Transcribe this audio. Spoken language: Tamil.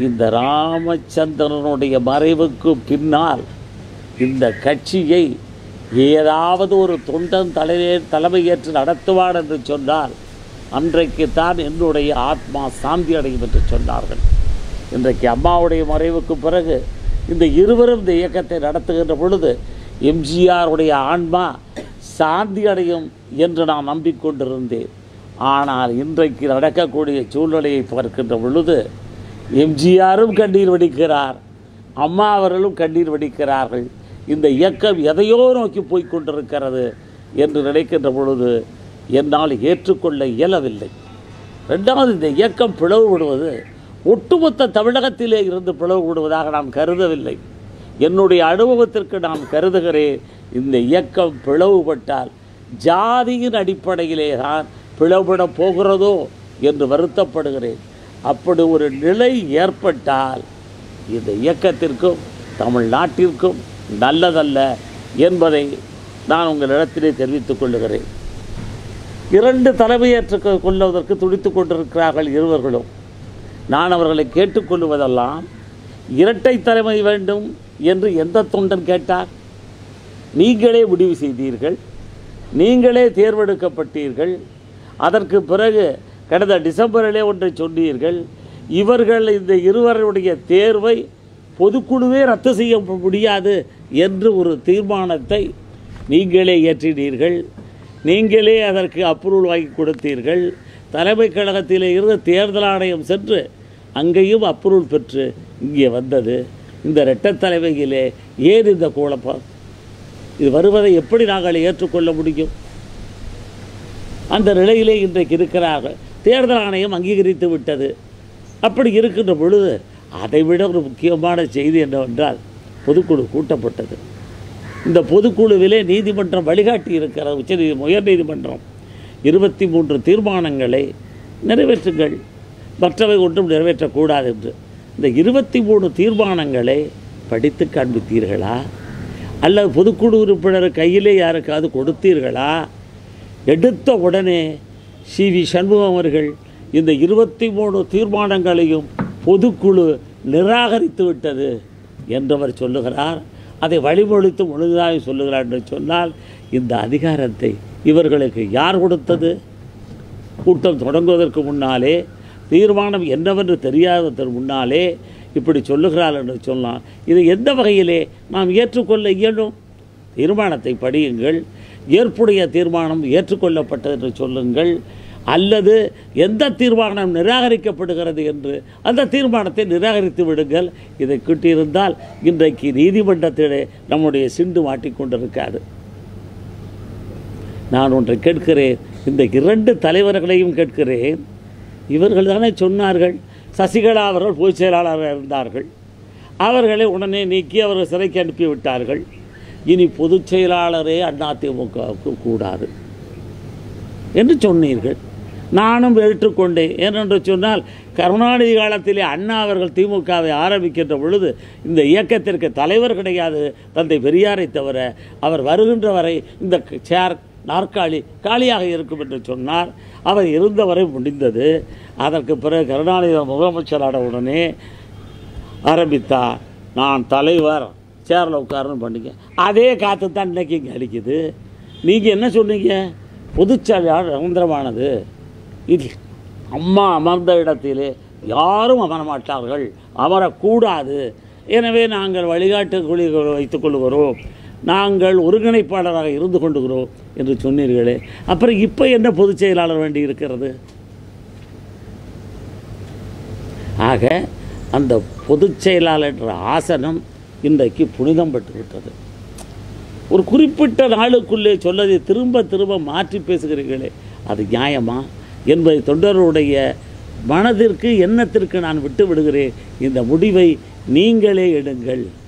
இந்த ராமச்சந்திரனுடைய மறைவுக்கு பின்னால் இந்த கட்சியை ஏதாவது ஒரு தொண்டன் தலையே தலைமையேற்று நடத்துவார் என்று சொன்னால் அன்றைக்கு தான் என்னுடைய ஆத்மா சாந்தி அடையும் என்று சொன்னார்கள் இன்றைக்கு அம்மாவுடைய மறைவுக்கு பிறகு இந்த இருவரும் இந்த இயக்கத்தை நடத்துகின்ற பொழுது எம்ஜிஆருடைய ஆன்மா சாந்தி அடையும் என்று நான் நம்பிக்கொண்டிருந்தேன் ஆனால் இன்றைக்கு நடக்கக்கூடிய சூழ்நிலையை பார்க்கின்ற பொழுது எம்ஜிஆரும் கண்ணீர் வடிக்கிறார் அம்மா அவர்களும் கண்ணீர் வடிக்கிறார்கள் இந்த இயக்கம் எதையோ நோக்கி போய்க் கொண்டிருக்கிறது என்று நினைக்கின்ற பொழுது என்னால் ஏற்றுக்கொள்ள இயலவில்லை ரெண்டாவது இந்த இயக்கம் பிளவுபடுவது ஒட்டுமொத்த தமிழகத்திலே இருந்து பிளவுபடுவதாக நான் கருதவில்லை என்னுடைய அனுபவத்திற்கு நான் கருதுகிறேன் இந்த இயக்கம் பிளவுபட்டால் ஜாதியின் அடிப்படையிலே தான் பிளவுபட போகிறதோ என்று வருத்தப்படுகிறேன் அப்படி ஒரு நிலை ஏற்பட்டால் இந்த இயக்கத்திற்கும் தமிழ்நாட்டிற்கும் நல்லதல்ல என்பதை நான் உங்களிடத்திலே தெரிவித்துக் கொள்ளுகிறேன் இரண்டு தலைமையேற்றுக் கொள்வதற்கு துடித்துக் கொண்டிருக்கிறார்கள் இருவர்களும் நான் அவர்களை கேட்டுக்கொள்வதெல்லாம் இரட்டை தலைமை வேண்டும் என்று எந்த தொண்டன் கேட்டார் நீங்களே முடிவு செய்தீர்கள் நீங்களே தேர்வெடுக்கப்பட்டீர்கள் அதற்கு பிறகு கடந்த டிசம்பரிலே ஒன்றை சொன்னீர்கள் இவர்கள் இந்த இருவருடைய தேர்வை பொதுக்குழுவே ரத்து செய்ய முடியாது என்று ஒரு தீர்மானத்தை நீங்களே ஏற்றினீர்கள் நீங்களே அதற்கு அப்ரூவல் வாங்கி கொடுத்தீர்கள் தலைமை கழகத்திலே இருந்து தேர்தல் ஆணையம் சென்று அங்கேயும் அப்ரூவல் பெற்று இங்கே வந்தது இந்த இரட்டைத் தலைமையிலே ஏன் இந்த குழப்பம் இது வருவதை எப்படி நாங்கள் ஏற்றுக்கொள்ள முடியும் அந்த நிலையிலே இன்றைக்கு இருக்கிறார்கள் தேர்தல் ஆணையம் அங்கீகரித்து விட்டது அப்படி இருக்கின்ற பொழுது அதைவிட ஒரு முக்கியமான செய்தி என்னவென்றால் பொதுக்குழு கூட்டப்பட்டது இந்த பொதுக்குழுவிலே நீதிமன்றம் வழிகாட்டி இருக்கிற உச்சநீதி உயர்நீதிமன்றம் இருபத்தி மூன்று தீர்மானங்களை நிறைவேற்றுங்கள் மற்றவை ஒன்றும் நிறைவேற்றக்கூடாது என்று இந்த இருபத்தி மூணு தீர்மானங்களை படித்து காண்பித்தீர்களா அல்லது பொதுக்குழு உறுப்பினர் கையிலே யாருக்காவது கொடுத்தீர்களா எடுத்த உடனே சி வி சண்முகம் அவர்கள் இந்த இருபத்தி மூணு தீர்மானங்களையும் பொதுக்குழு நிராகரித்து விட்டது என்றவர் சொல்லுகிறார் அதை வழிமொழித்து முழுதாக சொல்லுகிறார் என்று சொன்னால் இந்த அதிகாரத்தை இவர்களுக்கு யார் கொடுத்தது கூட்டம் தொடங்குவதற்கு முன்னாலே தீர்மானம் என்னவென்று தெரியாததற்கு முன்னாலே இப்படி சொல்லுகிறார் என்று சொன்னால் இதை எந்த வகையிலே நாம் ஏற்றுக்கொள்ள இயலும் தீர்மானத்தை படியுங்கள் ஏற்புடைய தீர்மானம் ஏற்றுக்கொள்ளப்பட்டது என்று சொல்லுங்கள் அல்லது எந்த தீர்மானம் நிராகரிக்கப்படுகிறது என்று அந்த தீர்மானத்தை நிராகரித்து விடுங்கள் இதை கிட்டியிருந்தால் இன்றைக்கு நீதிமன்றத்திலே நம்முடைய சிண்டு மாட்டிக்கொண்டிருக்காது நான் ஒன்றை கேட்கிறேன் இந்த இரண்டு தலைவர்களையும் கேட்கிறேன் இவர்கள் தானே சொன்னார்கள் சசிகலா அவர்கள் பொதுச் செயலாளராக இருந்தார்கள் அவர்களை உடனே நீக்கி அவர்கள் சிறைக்கு அனுப்பி விட்டார்கள் இனி பொதுச் செயலாளரே அதிமுகவுக்கு கூடாது என்று சொன்னீர்கள் நானும் ஏற்றுக்கொண்டேன் ஏனென்று சொன்னால் கருணாநிதி காலத்திலே அண்ணா அவர்கள் திமுகவை ஆரம்பிக்கின்ற பொழுது இந்த இயக்கத்திற்கு தலைவர் கிடையாது தந்தை பெரியாரை தவிர அவர் வருகின்ற வரை இந்த சேர் நாற்காலி காலியாக இருக்கும் என்று சொன்னார் அவர் இருந்தவரை முடிந்தது அதற்கு பிறகு கருணாநிதி முதலமைச்சரான உடனே ஆரம்பித்தார் நான் தலைவர் சேரில் உட்காரணும் பண்ணிக்க அதே காற்று தான் இன்னைக்கு இங்கே அடிக்குது நீங்கள் என்ன சொன்னீங்க பொதுச்செயலாளர் நிரந்தரமானது இது அம்மா அமர்ந்த இடத்திலே யாரும் அமர மாட்டார்கள் அமரக்கூடாது எனவே நாங்கள் வழிகாட்டு குழி வைத்துக் கொள்கிறோம் நாங்கள் ஒருங்கிணைப்பாளராக இருந்து கொண்டுகிறோம் என்று சொன்னீர்களே அப்புறம் இப்போ என்ன பொதுச் செயலாளர் வேண்டி இருக்கிறது ஆக அந்த பொதுச் செயலாளர் என்ற ஆசனம் இன்றைக்கு புனிதம் பெற்று விட்டது ஒரு குறிப்பிட்ட நாளுக்குள்ளே சொல்லதை திரும்ப திரும்ப மாற்றி பேசுகிறீர்களே அது நியாயமா என்பதை தொண்டருடைய மனதிற்கு எண்ணத்திற்கு நான் விட்டு விடுகிறேன் இந்த முடிவை நீங்களே எடுங்கள்